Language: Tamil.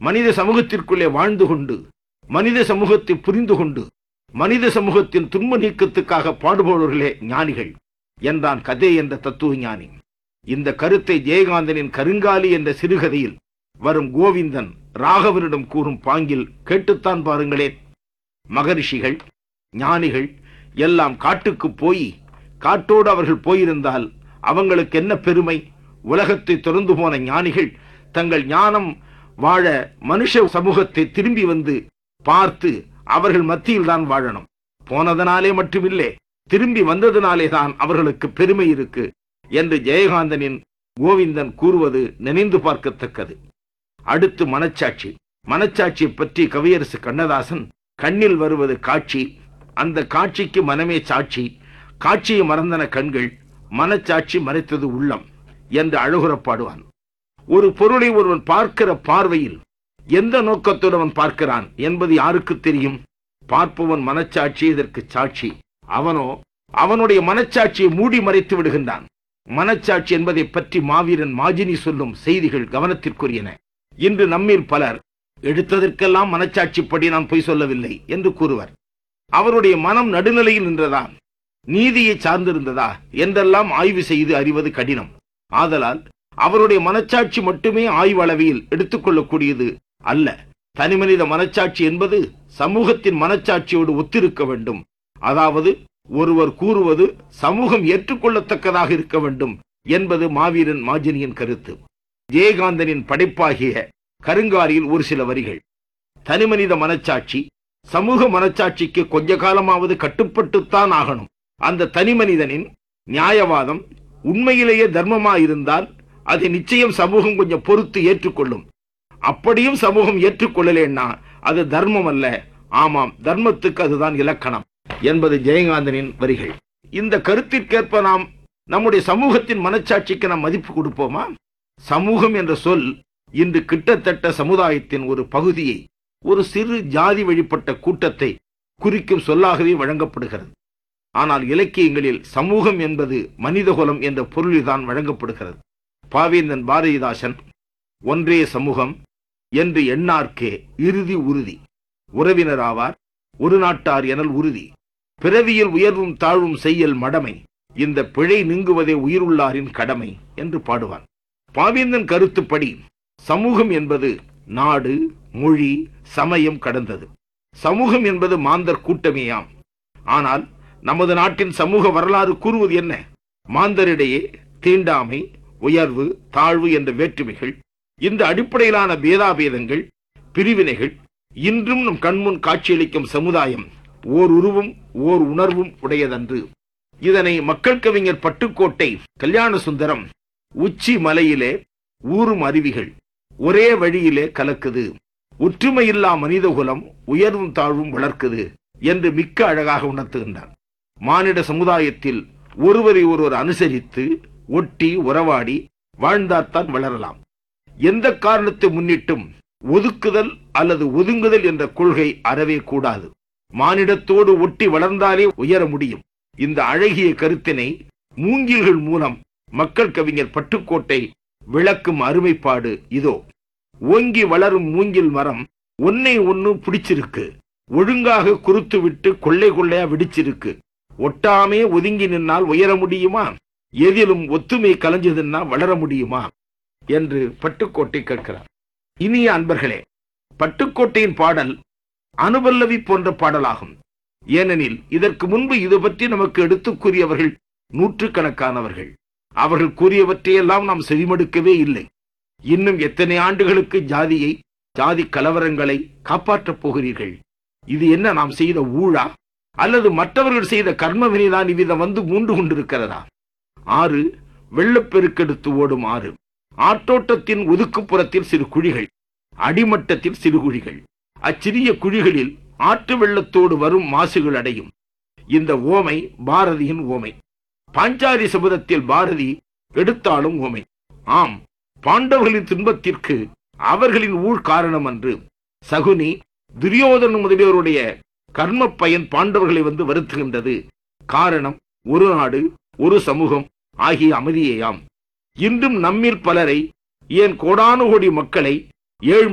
மனித சமூகத்திற்குள்ளே வாழ்ந்து கொண்டு மனித சமூகத்தை புரிந்து கொண்டு மனித சமூகத்தின் துன்ப நீக்கத்துக்காக பாடுபவர்களே ஞானிகள் என்றான் கதை என்ற தத்துவ ஞானி இந்த கருத்தை ஜெயகாந்தனின் கருங்காலி என்ற சிறுகதையில் வரும் கோவிந்தன் ராகவனிடம் கூறும் பாங்கில் கேட்டுத்தான் பாருங்களேன் மகரிஷிகள் ஞானிகள் எல்லாம் காட்டுக்கு போய் காட்டோடு அவர்கள் போயிருந்தால் அவங்களுக்கு என்ன பெருமை உலகத்தை திறந்து போன ஞானிகள் தங்கள் ஞானம் வாழ மனுஷ சமூகத்தை திரும்பி வந்து பார்த்து அவர்கள் மத்தியில் தான் வாழணும் போனதனாலே மட்டுமில்லை திரும்பி வந்ததினாலே தான் அவர்களுக்கு பெருமை இருக்கு என்று ஜெயகாந்தனின் கோவிந்தன் கூறுவது நினைந்து பார்க்கத்தக்கது அடுத்து மனச்சாட்சி மனச்சாட்சியை பற்றி கவியரசு கண்ணதாசன் கண்ணில் வருவது காட்சி அந்த காட்சிக்கு மனமே சாட்சி காட்சியை மறந்தன கண்கள் மனச்சாட்சி மறைத்தது உள்ளம் என்று அழகுறப் பாடுவான் ஒரு பொருளை ஒருவன் பார்க்கிற பார்வையில் எந்த நோக்கத்தோடு அவன் பார்க்கிறான் என்பது யாருக்கு தெரியும் பார்ப்பவன் மனச்சாட்சி இதற்கு சாட்சி அவனோ அவனுடைய மனச்சாட்சியை மூடி மறைத்து விடுகின்றான் மனச்சாட்சி என்பதை பற்றி மாவீரன் மாஜினி சொல்லும் செய்திகள் கவனத்திற்குரியன இன்று நம்மில் பலர் எடுத்ததற்கெல்லாம் மனச்சாட்சிப்படி நான் பொய் சொல்லவில்லை என்று கூறுவர் அவருடைய மனம் நடுநிலையில் நின்றதா நீதியை சார்ந்திருந்ததா என்றெல்லாம் ஆய்வு செய்து அறிவது கடினம் ஆதலால் அவருடைய மனச்சாட்சி மட்டுமே ஆய்வளவியில் எடுத்துக்கொள்ளக்கூடியது அல்ல தனிமனித மனச்சாட்சி என்பது சமூகத்தின் மனச்சாட்சியோடு ஒத்திருக்க வேண்டும் அதாவது ஒருவர் கூறுவது சமூகம் ஏற்றுக்கொள்ளத்தக்கதாக இருக்க வேண்டும் என்பது மாவீரன் மாஜினியின் கருத்து ஜெயகாந்தனின் படைப்பாகிய கருங்காரியில் ஒரு சில வரிகள் தனிமனித மனச்சாட்சி சமூக மனச்சாட்சிக்கு கொஞ்ச காலமாவது கட்டுப்பட்டுத்தான் ஆகணும் அந்த தனிமனிதனின் நியாயவாதம் உண்மையிலேயே தர்மமாயிருந்தால் அதை நிச்சயம் சமூகம் கொஞ்சம் பொறுத்து ஏற்றுக்கொள்ளும் அப்படியும் சமூகம் ஏற்றுக்கொள்ளலேன்னா அது தர்மம் அல்ல ஆமாம் தர்மத்துக்கு அதுதான் இலக்கணம் என்பது ஜெயகாந்தனின் வரிகள் இந்த கருத்திற்கேற்ப நாம் நம்முடைய சமூகத்தின் மனச்சாட்சிக்கு நாம் மதிப்பு கொடுப்போமா சமூகம் என்ற சொல் இன்று கிட்டத்தட்ட சமுதாயத்தின் ஒரு பகுதியை ஒரு சிறு ஜாதி வழிபட்ட கூட்டத்தை குறிக்கும் சொல்லாகவே வழங்கப்படுகிறது ஆனால் இலக்கியங்களில் சமூகம் என்பது மனிதகுலம் என்ற பொருளில்தான் வழங்கப்படுகிறது பாவேந்தன் பாரதிதாசன் ஒன்றே சமூகம் என்று எண்ணார்க்கே இறுதி உறுதி உறவினராவார் ஒரு நாட்டார் எனல் உறுதி பிறவியில் உயர்வும் தாழ்வும் செய்யல் மடமை இந்த பிழை நீங்குவதே உயிருள்ளாரின் கடமை என்று பாடுவான் பாவேந்தன் கருத்துப்படி சமூகம் என்பது நாடு மொழி சமயம் கடந்தது சமூகம் என்பது மாந்தர் கூட்டமேயாம் ஆனால் நமது நாட்டின் சமூக வரலாறு கூறுவது என்ன மாந்தரிடையே தீண்டாமை உயர்வு தாழ்வு என்ற வேற்றுமைகள் இந்த அடிப்படையிலான பேதாபேதங்கள் பிரிவினைகள் இன்றும் நம் கண்முன் காட்சியளிக்கும் சமுதாயம் ஓர் உருவும் ஓர் உணர்வும் உடையதன்று இதனை மக்கள் கவிஞர் பட்டுக்கோட்டை கல்யாண சுந்தரம் உச்சி மலையிலே ஊறும் அருவிகள் ஒரே வழியிலே கலக்குது ஒற்றுமையில்லா மனிதகுலம் உயர்வும் தாழ்வும் வளர்க்குது என்று மிக்க அழகாக உணர்த்துகின்றார் மானிட சமுதாயத்தில் ஒருவரை ஒருவர் அனுசரித்து ஒட்டி உறவாடி வாழ்ந்தால்தான் வளரலாம் எந்த காரணத்தை முன்னிட்டும் ஒதுக்குதல் அல்லது ஒதுங்குதல் என்ற கொள்கை அறவே கூடாது மானிடத்தோடு ஒட்டி வளர்ந்தாலே உயர முடியும் இந்த அழகிய கருத்தினை மூங்கில்கள் மூலம் மக்கள் கவிஞர் பட்டுக்கோட்டை விளக்கும் அருமைப்பாடு இதோ ஓங்கி வளரும் மூங்கில் மரம் ஒன்னை ஒன்னு பிடிச்சிருக்கு ஒழுங்காக குறுத்து விட்டு கொள்ளை கொள்ளையா விடிச்சிருக்கு ஒட்டாமே ஒதுங்கி நின்னால் உயர முடியுமா எதிலும் ஒத்துமை கலைஞ்சதுன்னா வளர முடியுமா என்று பட்டுக்கோட்டை கேட்கிறார் இனிய அன்பர்களே பட்டுக்கோட்டையின் பாடல் அனுபல்லவி போன்ற பாடலாகும் ஏனெனில் இதற்கு முன்பு இது பற்றி நமக்கு எடுத்துக் கூறியவர்கள் நூற்றுக்கணக்கானவர்கள் அவர்கள் கூறியவற்றையெல்லாம் நாம் செவிமடுக்கவே இல்லை இன்னும் எத்தனை ஆண்டுகளுக்கு ஜாதியை ஜாதி கலவரங்களை காப்பாற்றப் போகிறீர்கள் இது என்ன நாம் செய்த ஊழா அல்லது மற்றவர்கள் செய்த கர்ம வினைதான் இவ்விதம் வந்து மூண்டு கொண்டிருக்கிறதா ஆறு வெள்ளப்பெருக்கெடுத்து ஓடும் ஆறு ஆற்றோட்டத்தின் ஒதுக்குப்புறத்தில் சிறு குழிகள் அடிமட்டத்தில் சிறு குழிகள் அச்சிறிய குழிகளில் ஆற்று வெள்ளத்தோடு வரும் மாசுகள் அடையும் இந்த ஓமை பாரதியின் ஓமை பாஞ்சாரி சபதத்தில் பாரதி எடுத்தாலும் ஓமை ஆம் பாண்டவர்களின் துன்பத்திற்கு அவர்களின் ஊழ் காரணம் அன்று சகுனி துரியோதன முதலியோருடைய கர்ம பயன் பாண்டவர்களை வந்து வருத்துகின்றது காரணம் ஒரு நாடு ஒரு சமூகம் ஆகிய அமைதியேயாம் இன்றும் நம்மில் பலரை ஏன் கோடானு கோடி மக்களை ஏழ்